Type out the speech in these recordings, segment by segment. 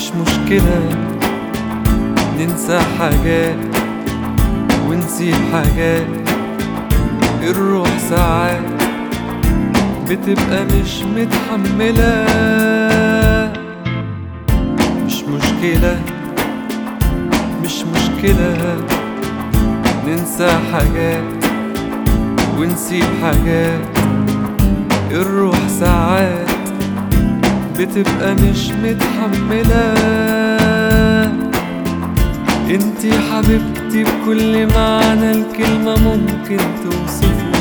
مش مشكلة ننسى حاجات ونسيب حاجات الروح ساعات بتبقى مش متحملة مش مشكلة مش مشكلة ننسى حاجات ونسيب حاجات الروح ساعات بتبقى مش متحملة انتي حبيبتي بكل معنى الكلمة ممكن توصفه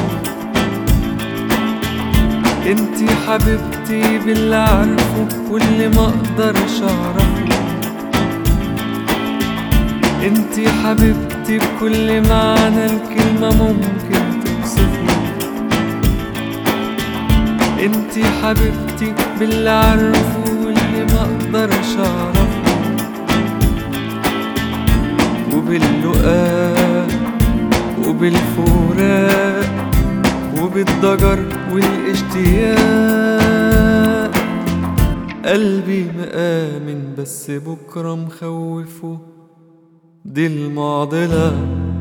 انتي حبيبتي باللي عارفه واللي ما اقدرش اعرفه انتي حبيبتي بكل معنى الكلمة ممكن توصفه انتي حبيبتي باللي عارفه واللي ما اقدرش اعرفه وباللقاء وبالفراق وبالضجر والاشتياق قلبي مآمن بس بكرة مخوفه دي المعضلة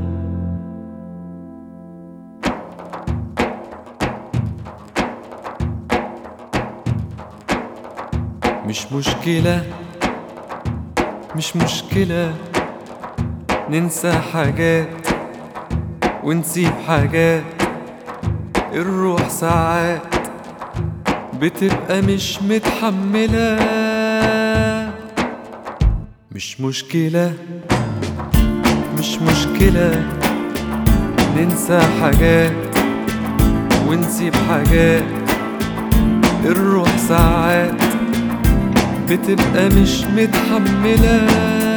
مش مشكلة مش مشكلة ننسى حاجات ونسيب حاجات الروح ساعات بتبقى مش متحملة مش مشكلة مش مشكلة ننسى حاجات ونسيب حاجات الروح ساعات بتبقى مش متحملة